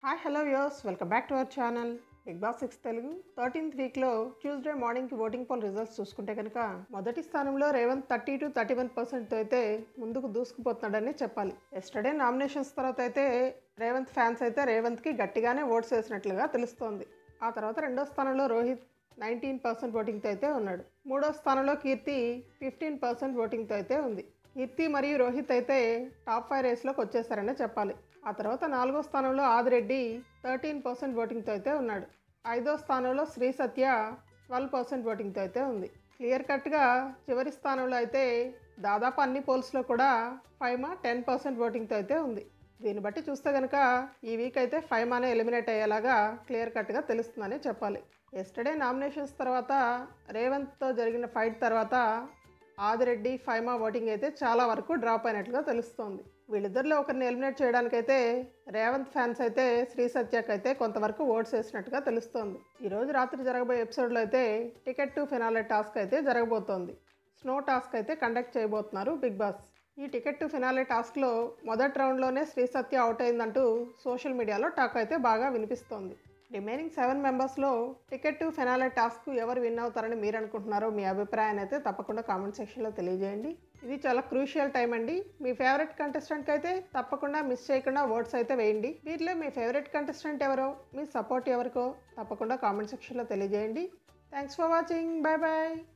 hi hello views welcome back to our channel Big Boss six Telugu thirteenth వీక్లో Tuesday మార్నింగ్కి voting poll results చూసుకుంటే కనుక మొదటి స్థానంలో Revanth thirty two thirty one పర్సెంట్తో అయితే ముందుకు దూసుకుపోతున్నాడని చెప్పాలి ఎస్టర్డే నామినేషన్స్ తర్వాత అయితే రేవంత్ ఫ్యాన్స్ అయితే రేవంత్కి గట్టిగానే ఓట్స్ వేసినట్లుగా తెలుస్తోంది ఆ తర్వాత రెండో స్థానంలో రోహిత్ నైన్టీన్ పర్సెంట్ ఓటింగ్తో అయితే ఉన్నాడు మూడో స్థానంలో కీర్తి ఫిఫ్టీన్ పర్సెంట్ ఓటింగ్తో అయితే ఉంది కీర్తి మరియు రోహిత్ అయితే టాప్ ఫైవ్ రేస్లోకి వచ్చేసారనే చెప్పాలి ఆ తర్వాత నాలుగో స్థానంలో ఆదిరెడ్డి థర్టీన్ పర్సెంట్ ఓటింగ్తో అయితే ఉన్నాడు ఐదో స్థానంలో శ్రీ సత్య ట్వెల్వ్ పర్సెంట్ ఓటింగ్తో అయితే ఉంది క్లియర్ కట్గా చివరి స్థానంలో అయితే దాదాపు అన్ని పోల్స్లో కూడా ఫైమా టెన్ పర్సెంట్ ఓటింగ్తో అయితే ఉంది దీన్ని బట్టి చూస్తే కనుక ఈ వీక్ అయితే ఫైమానే ఎలిమినేట్ అయ్యేలాగా క్లియర్ కట్గా తెలుస్తుందని చెప్పాలి ఎస్టర్డే నామినేషన్స్ తర్వాత రేవంత్తో జరిగిన ఫైట్ తర్వాత ఆదిరెడ్డి ఫైమా ఓటింగ్ అయితే చాలా వరకు డ్రాప్ అయినట్లుగా తెలుస్తోంది వీళ్ళిద్దరిలో ఒకరిని ఎలిమినేట్ చేయడానికైతే రేవంత్ ఫ్యాన్స్ అయితే శ్రీ సత్యకి అయితే కొంతవరకు ఓట్స్ వేసినట్టుగా తెలుస్తోంది ఈ రోజు రాత్రి జరగబోయే ఎపిసోడ్లో అయితే టికెట్ టు ఫినాలే టాస్క్ అయితే జరగబోతోంది స్నో టాస్క్ అయితే కండక్ట్ చేయబోతున్నారు బిగ్ బాస్ ఈ టికెట్ టు ఫినాలే టాస్క్లో మొదటి రౌండ్లోనే శ్రీ సత్య అవుట్ అయిందంటూ సోషల్ మీడియాలో టాక్ అయితే బాగా వినిపిస్తోంది రిమైనింగ్ సెవెన్ మెంబర్స్లో టికెట్ టు ఫినాలే టాస్క్ ఎవరు విన్ అవుతారని మీరు అనుకుంటున్నారో మీ అభిప్రాయాన్ని అయితే తప్పకుండా కామెంట్ సెక్షన్లో తెలియజేయండి ఇది చాలా క్రూషియల్ టైం అండి మీ ఫేవరెట్ కంటెస్టెంట్కి అయితే తప్పకుండా మిస్ చేయకుండా ఓట్స్ అయితే వేయండి వీటిలో మీ ఫేవరెట్ కంటెస్టెంట్ ఎవరో మీ సపోర్ట్ ఎవరికో తప్పకుండా కామెంట్ సెక్షన్లో తెలియజేయండి thanks for watching bye bye